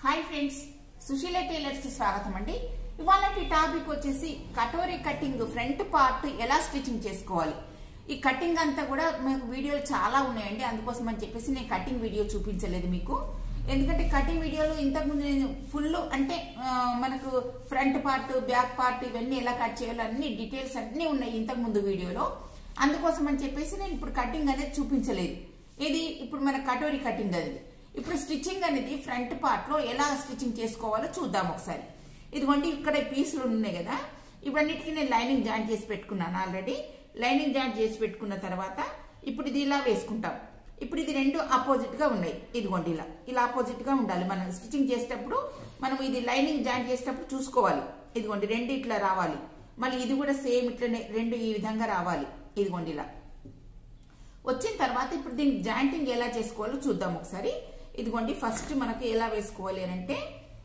hi friends Susheela tailors కి స్వాగతం అండి ఇవాళ టాపిక్ వచ్చేసి కటోరీ కటింగ్ ఫ్రంట్ పార్ట్ ఎలా స్టిచ్చింగ్ చేసుకోవాలి ఈ కటింగ్ అంతా కూడా మీకు వీడియోలు చాలా ఉన్నాయండి అందుకోసం అని చెప్పేసి నేను కటింగ్ వీడియో చూపించలేదు మీకు ఎందుకంటే కటింగ్ వీడియోలు ఇంతకుముందు నేను ఫుల్ అంటే ఆ, మనకు ఫ్రంట్ పార్ట్ బ్యాక్ పార్ట్ ఇవన్నీ ఎలా కట్ చేయాలో అన్ని డీటెయిల్స్ అన్ని ఉన్నాయి ఇంతకుముందు వీడియోలో అందుకోసం అని చెప్పేసి నేను ఇప్పుడు కటింగ్ అనేది చూపించలేదు ఇది ఇప్పుడు మన కటోరీ కటింగ్ అనేది ఇప్పుడు స్టిచ్చింగ్ అనేది ఫ్రంట్ పార్ట్ లో ఎలా స్టిచ్చింగ్ చేసుకోవాలో చూద్దాం ఒకసారి ఇదిగోండి ఇక్కడ పీసులు ఉన్నాయి కదా ఇవన్నిటికీ నేను లైనింగ్ జాయిన్ చేసి పెట్టుకున్నాను ఆల్రెడీ లైనింగ్ జాయిన్ చేసి పెట్టుకున్న తర్వాత ఇప్పుడు ఇది ఇలా వేసుకుంటాం ఇప్పుడు ఇది రెండు ఆపోజిట్ గా ఉన్నాయి ఇదిగోండి ఇలా ఇలా ఆపోజిట్ గా ఉండాలి మనం స్టిచ్చింగ్ చేసేటప్పుడు మనం ఇది లైనింగ్ జాయిన్ చేసేటప్పుడు చూసుకోవాలి ఇదిగోండి రెండు ఇట్లా రావాలి మళ్ళీ ఇది కూడా సేమ్ ఇట్లనే రెండు ఈ విధంగా రావాలి ఇదిగోండి ఇలా వచ్చిన తర్వాత ఇప్పుడు దీనికి జాయింటింగ్ ఎలా చేసుకోవాలో చూద్దాం ఒకసారి ఇదిగోండి ఫస్ట్ మనకు ఎలా వేసుకోవాలి అని అంటే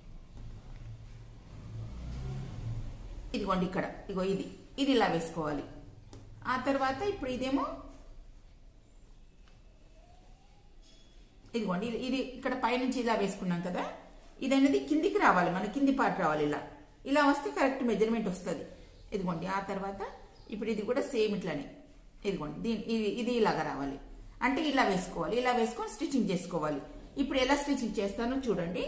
ఇదిగోండి ఇక్కడ ఇగో ఇది ఇది ఇలా వేసుకోవాలి ఆ తర్వాత ఇప్పుడు ఇదేమో ఇదిగోండి ఇది- ఇది ఇక్కడ పైనుంచి ఇలా వేసుకున్నాం కదా ఇది అనేది కిందికి రావాలి మన కింది పార్ట్ రావాలి ఇలా ఇలా వస్తే కరెక్ట్ మెజర్మెంట్ వస్తుంది ఇదిగోండి ఆ తర్వాత ఇప్పుడు ఇది కూడా సేమ్ ఇట్లానే ఇదిగోండి దీని ఇది ఇది ఇలాగా రావాలి అంటే ఇలా వేసుకోవాలి ఇలా వేసుకొని స్టిచ్చింగ్ చేసుకోవాలి ఇప్పుడు ఎలా స్టిచ్చింగ్ చేస్తానో చూడండి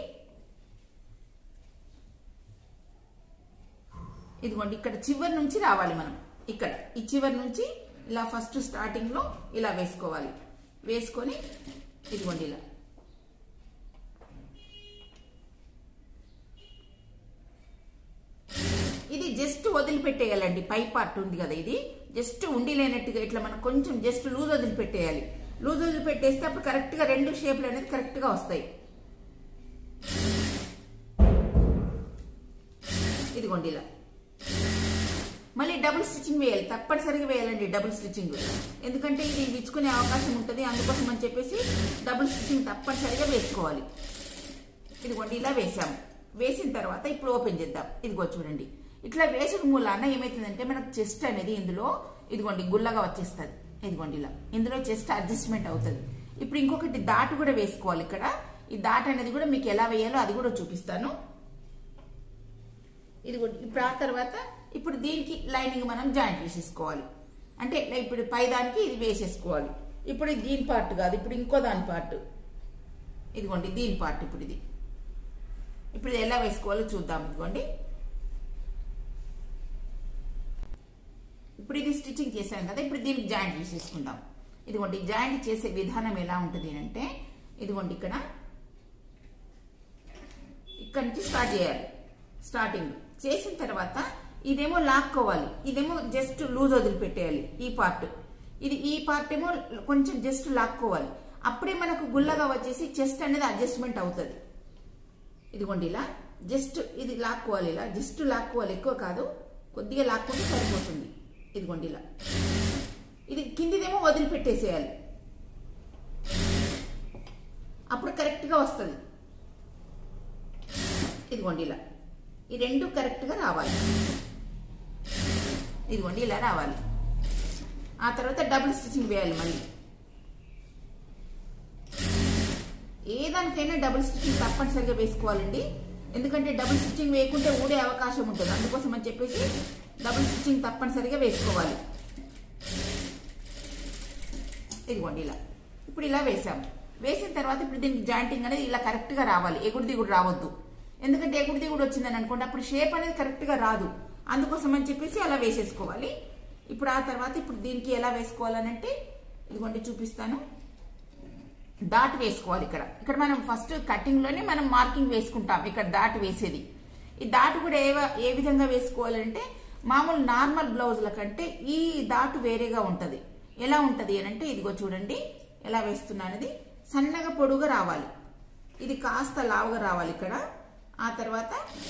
ఇదిగోండి ఇక్కడ చివరి నుంచి రావాలి మనం ఇక్కడ ఈ చివరి నుంచి ఇలా ఫస్ట్ స్టార్టింగ్ లో ఇలా వేసుకోవాలి వేసుకొని ఇదిగోండి ఇలా ఇది జస్ట్ వదిలిపెట్టేయాలండి పై పార్ట్ ఉంది కదా ఇది జస్ట్ ఉండి లేనట్టుగా ఇట్లా మనం కొంచెం జస్ట్ లూజ్ వదిలిపెట్టేయాలి లూజ్ వదిలిపెట్టేస్తే అప్పుడు కరెక్ట్ గా రెండు షేప్లు అనేది కరెక్ట్ గా వస్తాయి ఇదిగోండి ఇలా మళ్ళీ డబుల్ స్టిచ్చింగ్ వేయాలి తప్పనిసరిగా వేయాలండి డబుల్ స్టిచ్చింగ్ ఎందుకంటే ఇది విచ్చుకునే అవకాశం ఉంటుంది అందుకోసం అని చెప్పేసి డబుల్ స్టిచ్చింగ్ తప్పనిసరిగా వేసుకోవాలి ఇదిగోండి ఇలా వేసాము వేసిన తర్వాత ఇప్పుడు ఓపెన్ చేద్దాం ఇదిగో చూడండి ఇట్లా వేసిన మూలాన ఏమవుతుందంటే మనకు చెస్ట్ అనేది ఇందులో ఇదిగోండి గుల్లగా వచ్చేస్తుంది ఇదిగోండి ఇలా ఇందులో చెస్ట్ అడ్జస్ట్మెంట్ అవుతుంది ఇప్పుడు ఇంకొకటి దాటు కూడా వేసుకోవాలి ఇక్కడ ఈ దాట్ అనేది కూడా మీకు ఎలా వేయాలో అది కూడా చూపిస్తాను ఇదిగోండి ఇప్పుడు ఆ తర్వాత ఇప్పుడు దీనికి లైనింగ్ మనం జాయింట్ చేసేసుకోవాలి అంటే ఇప్పుడు పై దానికి ఇది వేసేసుకోవాలి ఇప్పుడు ఇది దీని పార్ట్ కాదు ఇప్పుడు ఇంకో దాని పార్ట్ ఇదిగోండి దీని పార్ట్ ఇప్పుడు ఇది ఇప్పుడు ఇది ఎలా వేసుకోవాలో చూద్దాం ఇదిగోండి ఇప్పుడు ఇది స్టిచ్చింగ్ చేశాం కదా ఇప్పుడు దీనికి జాయింట్ చేసేసుకుందాం ఇదిగోండి జాయింట్ చేసే విధానం ఎలా ఉంటుంది అంటే ఇదిగోండి ఇక్కడ ఇక్కడ నుంచి స్టార్ట్ చేయాలి స్టార్టింగ్ చేసిన తర్వాత ఇదేమో లాక్కోవాలి ఇదేమో జస్ట్ లూజ్ వదిలిపెట్టేయాలి ఈ పార్ట్ ఇది ఈ పార్ట్ ఏమో కొంచెం జస్ట్ లాక్కోవాలి అప్పుడే మనకు గుల్లగా వచ్చేసి చెస్ట్ అనేది అడ్జస్ట్మెంట్ అవుతుంది ఇదిగోండి ఇలా జస్ట్ ఇది లాక్కోవాలి ఇలా జస్ట్ లాక్కోవాలి ఎక్కువ కాదు కొద్దిగా లాక్కుంటే సరిపోతుంది ఇదిగోండి ఇలా ఇది కిందిదేమో వదిలిపెట్టేసేయాలి అప్పుడు కరెక్ట్గా వస్తుంది ఇదిగోండి ఇలా ఈ రెండు కరెక్ట్గా రావాలి ఇదిగోండి ఇలా రావాలి ఆ తర్వాత డబుల్ స్టిచ్చింగ్ వేయాలి మళ్ళీ ఏ దానికైనా డబుల్ స్టిచ్చింగ్ తప్పనిసరిగా వేసుకోవాలండి ఎందుకంటే డబుల్ స్టిచ్చింగ్ వేయకుంటే ఊడే అవకాశం ఉంటుంది అందుకోసం అని చెప్పేసి డబుల్ స్టిచ్చింగ్ తప్పనిసరిగా వేసుకోవాలి ఇదిగోండి ఇలా ఇప్పుడు ఇలా వేసాము వేసిన తర్వాత ఇప్పుడు దీనికి జాయింటింగ్ అనేది ఇలా కరెక్ట్గా రావాలి ఎగుడు దిగుడు రావద్దు ఎందుకంటే ఎగుడు దిగుడు వచ్చిందని అనుకోండి అప్పుడు షేప్ అనేది కరెక్ట్గా రాదు అందుకోసం అని చెప్పేసి అలా వేసేసుకోవాలి ఇప్పుడు ఆ తర్వాత ఇప్పుడు దీనికి ఎలా వేసుకోవాలనంటే ఇదిగోండి చూపిస్తాను దాట్ వేసుకోవాలి ఇక్కడ ఇక్కడ మనం ఫస్ట్ కటింగ్ లోనే మనం మార్కింగ్ వేసుకుంటాం ఇక్కడ దాట్ వేసేది ఈ దాటు కూడా ఏ ఏ విధంగా వేసుకోవాలంటే మామూలు నార్మల్ బ్లౌజుల కంటే ఈ దాటు వేరేగా ఉంటది ఎలా ఉంటది అని అంటే ఇదిగో చూడండి ఎలా వేస్తున్నా అనేది సన్నగా పొడుగా రావాలి ఇది కాస్త లావుగా రావాలి ఇక్కడ ఆ తర్వాత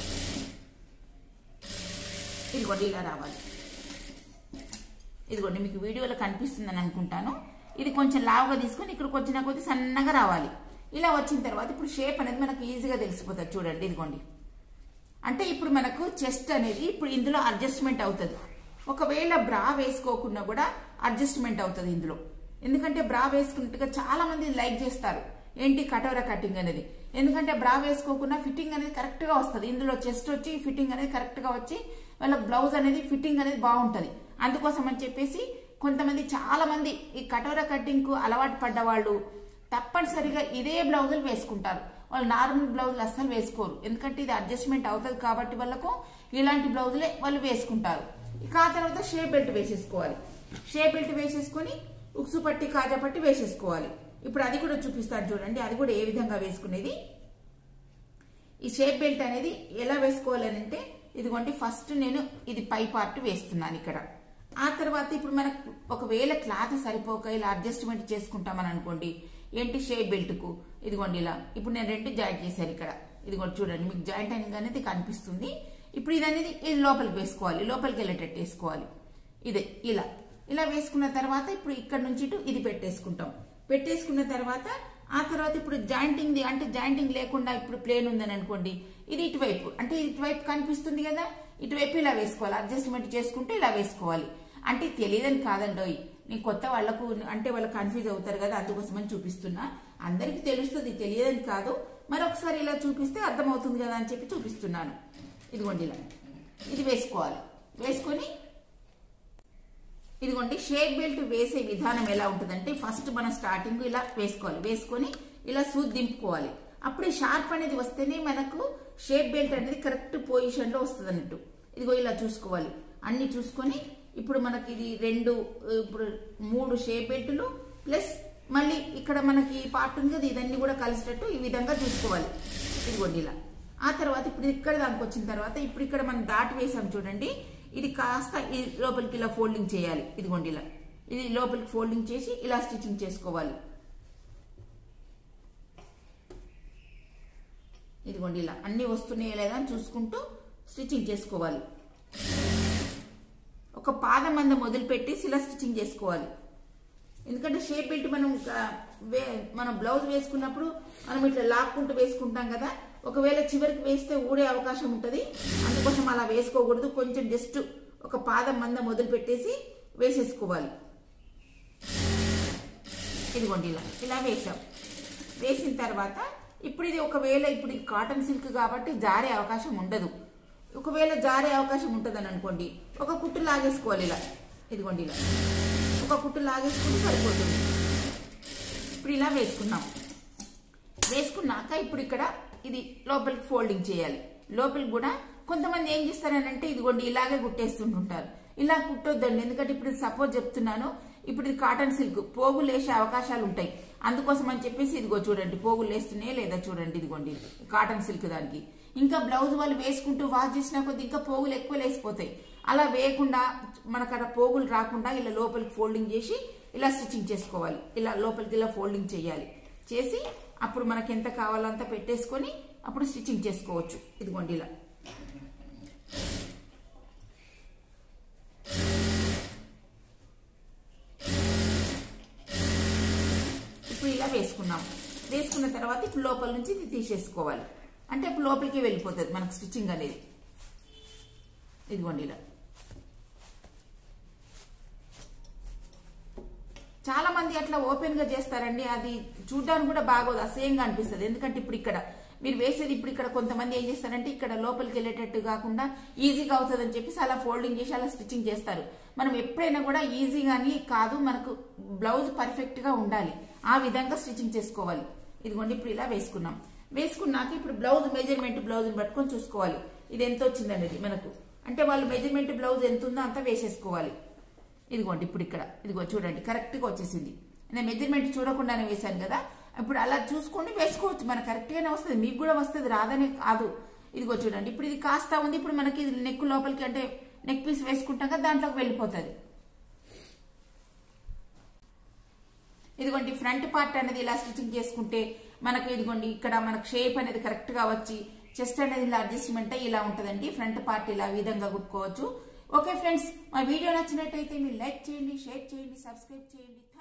ఇదిగోండి ఇలా రావాలి ఇదిగోండి మీకు వీడియోలో కనిపిస్తుందని అనుకుంటాను ఇది కొంచెం లావుగా తీసుకొని ఇక్కడికి వచ్చిన కొద్ది సన్నగా రావాలి ఇలా వచ్చిన తర్వాత ఇప్పుడు షేప్ అనేది మనకు ఈజీగా తెలిసిపోతుంది చూడండి ఇదిగోండి అంటే ఇప్పుడు మనకు చెస్ట్ అనేది ఇప్పుడు ఇందులో అడ్జస్ట్మెంట్ అవుతుంది ఒకవేళ బ్రా వేసుకోకుండా కూడా అడ్జస్ట్మెంట్ అవుతుంది ఇందులో ఎందుకంటే బ్రా వేసుకున్నట్టుగా చాలా మంది లైక్ చేస్తారు ఏంటి కటోరా కటింగ్ అనేది ఎందుకంటే బ్రా వేసుకోకుండా ఫిట్టింగ్ అనేది కరెక్ట్ గా వస్తుంది ఇందులో చెస్ట్ వచ్చి ఫిట్టింగ్ అనేది కరెక్ట్ గా వచ్చి వాళ్ళకి బ్లౌజ్ అనేది ఫిట్టింగ్ అనేది బాగుంటది అందుకోసం అని చెప్పేసి కొంతమంది చాలా మంది ఈ కటోరా కటింగ్ కు అలవాటు పడ్డ వాళ్ళు తప్పనిసరిగా ఇదే బ్లౌజులు వేసుకుంటారు వాళ్ళు నార్మల్ బ్లౌజులు అస్సలు వేసుకోరు ఎందుకంటే ఇది అడ్జస్ట్మెంట్ అవుతుంది కాబట్టి వాళ్ళకు ఇలాంటి బ్లౌజులే వాళ్ళు వేసుకుంటారు ఇక ఆ తర్వాత షేప్ బెల్ట్ వేసేసుకోవాలి షేప్ బెల్ట్ వేసేసుకొని ఉక్సు పట్టి కాజా పట్టి వేసేసుకోవాలి ఇప్పుడు అది కూడా చూపిస్తాను చూడండి అది కూడా ఏ విధంగా వేసుకునేది ఈ షేప్ బెల్ట్ అనేది ఎలా వేసుకోవాలని అంటే ఇదిగోండి ఫస్ట్ నేను ఇది పై పార్ట్ వేస్తున్నాను ఇక్కడ ఆ తర్వాత ఇప్పుడు మనకు ఒకవేళ క్లాత్ సరిపోక ఇలా అడ్జస్ట్మెంట్ చేసుకుంటామని అనుకోండి ఏంటి షేప్ బెల్ట్ కు ఇదిగోండి ఇలా ఇప్పుడు నేను రెండు జాయింట్ చేశాను ఇక్కడ ఇదిగోండి చూడండి మీకు జాయింట్ అనేది అనేది కనిపిస్తుంది ఇప్పుడు ఇది అనేది ఇది లోపలికి వేసుకోవాలి లోపలికి వెళ్ళేటట్టు వేసుకోవాలి ఇదే ఇలా ఇలా వేసుకున్న తర్వాత ఇప్పుడు ఇక్కడ నుంచి ఇటు ఇది పెట్టేసుకుంటాం పెట్టేసుకున్న తర్వాత ఆ తర్వాత ఇప్పుడు జాయింటింగ్ అంటే జాయింటింగ్ లేకుండా ఇప్పుడు ప్లేన్ ఉందని అనుకోండి ఇది ఇటువైపు అంటే ఇటువైపు కనిపిస్తుంది కదా ఇటువైపు ఇలా వేసుకోవాలి అడ్జస్ట్మెంట్ చేసుకుంటే ఇలా వేసుకోవాలి అంటే తెలియదని కాదండోయ్ నేను కొత్త వాళ్లకు అంటే వాళ్ళు కన్ఫ్యూజ్ అవుతారు కదా అందుకోసమని చూపిస్తున్నా అందరికి తెలుస్తుంది తెలియదని కాదు మరొకసారి ఇలా చూపిస్తే అర్థమవుతుంది కదా అని చెప్పి చూపిస్తున్నాను ఇదిగోండి ఇలా ఇది వేసుకోవాలి వేసుకొని ఇదిగోండి షేప్ బెల్ట్ వేసే విధానం ఎలా ఉంటుందంటే ఫస్ట్ మనం స్టార్టింగ్ ఇలా వేసుకోవాలి వేసుకొని ఇలా సూది దింపుకోవాలి అప్పుడు షార్ప్ అనేది వస్తేనే మనకు షేప్ బెల్ట్ అనేది కరెక్ట్ పొజిషన్ లో వస్తుంది అన్నట్టు ఇదిగో ఇలా చూసుకోవాలి అన్ని చూసుకొని ఇప్పుడు మనకి ఇది రెండు ఇప్పుడు మూడు షేప్ బెల్ట్లు ప్లస్ మళ్ళీ ఇక్కడ మనకి ఈ పార్ట్ ఉంది కదా ఇదన్నీ కూడా కలిసేటట్టు ఈ విధంగా చూసుకోవాలి ఇదిగోండి ఇలా ఆ తర్వాత ఇప్పుడు ఇక్కడ దానికి వచ్చిన తర్వాత ఇప్పుడు ఇక్కడ మనం దాటి వేసాం చూడండి ఇది కాస్త ఈ లోపలికి ఇలా ఫోల్డింగ్ చేయాలి ఇదిగోండి ఇలా ఇది లోపలికి ఫోల్డింగ్ చేసి ఇలా స్టిచ్చింగ్ చేసుకోవాలి ఇదిగోండి ఇలా అన్ని వస్తున్నాయా లేదా అని చూసుకుంటూ స్టిచ్చింగ్ చేసుకోవాలి ఒక పాదం మందం మొదలుపెట్టి ఇలా స్టిచ్చింగ్ చేసుకోవాలి ఎందుకంటే షేప్ బెల్ట్ మనం మనం బ్లౌజ్ వేసుకున్నప్పుడు మనం ఇట్లా లాక్కుంటూ వేసుకుంటాం కదా ఒకవేళ చివరికి వేస్తే ఊడే అవకాశం ఉంటుంది అందుకోసం అలా వేసుకోకూడదు కొంచెం జస్ట్ ఒక పాదం మంద మొదలు పెట్టేసి వేసేసుకోవాలి ఇదిగోండి ఇలా ఇలా వేసాం వేసిన తర్వాత ఇప్పుడు ఇది ఒకవేళ ఇప్పుడు ఇది కాటన్ సిల్క్ కాబట్టి జారే అవకాశం ఉండదు ఒకవేళ జారే అవకాశం ఉంటుందని అనుకోండి ఒక కుట్టు లాగేసుకోవాలి ఇలా ఇదిగోండి ఇలా ఒక కుట్టు లాగేసుకుంటే సరిపోతుంది ఇప్పుడు ఇలా వేసుకున్నాం వేసుకున్నాక ఇప్పుడు ఇక్కడ ఇది లోపలికి ఫోల్డింగ్ చేయాలి లోపలికి కూడా కొంతమంది ఏం చేస్తారనంటే ఇదిగోండి ఇలాగే కుట్టేస్తుంటుంటారు ఇలా కుట్టొద్దండి ఎందుకంటే ఇప్పుడు సపోజ్ చెప్తున్నాను ఇప్పుడు ఇది కాటన్ సిల్క్ పోగులు వేసే అవకాశాలు ఉంటాయి అందుకోసం అని చెప్పేసి ఇదిగో చూడండి పోగులు వేస్తున్నాయి లేదా చూడండి ఇదిగోండి కాటన్ సిల్క్ దానికి ఇంకా బ్లౌజ్ వాళ్ళు వేసుకుంటూ వాష్ చేసినా కొద్ది ఇంకా పోగులు ఎక్కువ లేసిపోతాయి అలా వేయకుండా మనకు అక్కడ పోగులు రాకుండా ఇలా లోపలికి ఫోల్డింగ్ చేసి ఇలా స్టిచ్చింగ్ చేసుకోవాలి ఇలా లోపలికి ఇలా ఫోల్డింగ్ చేయాలి చేసి అప్పుడు మనకి ఎంత కావాలో అంత పెట్టేసుకొని అప్పుడు స్టిచ్చింగ్ చేసుకోవచ్చు ఇదిగోండి ఇలా ఇప్పుడు ఇలా వేసుకున్నాం వేసుకున్న తర్వాత ఇప్పుడు లోపల నుంచి ఇది తీసేసుకోవాలి అంటే ఇప్పుడు లోపలికి వెళ్ళిపోతుంది మనకు స్టిచ్చింగ్ అనేది ఇదిగోండి ఇలా చాలా మంది అట్లా ఓపెన్ గా చేస్తారండి అది చూడడానికి కూడా బాగోదు అసహ్యంగా అనిపిస్తుంది ఎందుకంటే ఇప్పుడు ఇక్కడ మీరు వేసేది ఇప్పుడు ఇక్కడ కొంతమంది ఏం చేస్తారంటే ఇక్కడ లోపలికి వెళ్ళేటట్టు కాకుండా ఈజీగా అవుతుందని చెప్పేసి అలా ఫోల్డింగ్ చేసి అలా స్టిచ్చింగ్ చేస్తారు మనం ఎప్పుడైనా కూడా ఈజీగాని కాదు మనకు బ్లౌజ్ పర్ఫెక్ట్ గా ఉండాలి ఆ విధంగా స్టిచ్చింగ్ చేసుకోవాలి ఇదిగోండి ఇప్పుడు ఇలా వేసుకున్నాం వేసుకున్నాక ఇప్పుడు బ్లౌజ్ మెజర్మెంట్ బ్లౌజ్ పట్టుకొని చూసుకోవాలి ఇది ఎంత వచ్చిందనేది మనకు అంటే వాళ్ళు మెజర్మెంట్ బ్లౌజ్ ఎంత ఉందో అంత వేసేసుకోవాలి ఇదిగోండి ఇప్పుడు ఇక్కడ ఇదిగో చూడండి కరెక్ట్గా వచ్చేసింది నేను మెజర్మెంట్ చూడకుండానే వేశాను కదా ఇప్పుడు అలా చూసుకొని వేసుకోవచ్చు మనకు కరెక్ట్గానే వస్తుంది మీకు కూడా వస్తుంది రాదనే కాదు ఇదిగో చూడండి ఇప్పుడు ఇది కాస్త ఉంది ఇప్పుడు మనకి ఇది నెక్ లోపలికి అంటే నెక్ పీస్ వేసుకుంటాం కదా దాంట్లోకి వెళ్ళిపోతుంది ఇదిగోండి ఫ్రంట్ పార్ట్ అనేది ఇలా స్టిచ్చింగ్ చేసుకుంటే మనకు ఇదిగోండి ఇక్కడ మనకు షేప్ అనేది కరెక్ట్ గా వచ్చి చెస్ట్ అనేది ఇలా అడ్జస్ట్మెంట్ ఇలా ఉంటుందండి ఫ్రంట్ పార్ట్ ఇలా ఈ విధంగా కుట్టుకోవచ్చు ఓకే ఫ్రెండ్స్ మా వీడియో నచ్చినట్టయితే మీరు లైక్ చేయండి షేర్ చేయండి సబ్స్క్రైబ్ చేయండి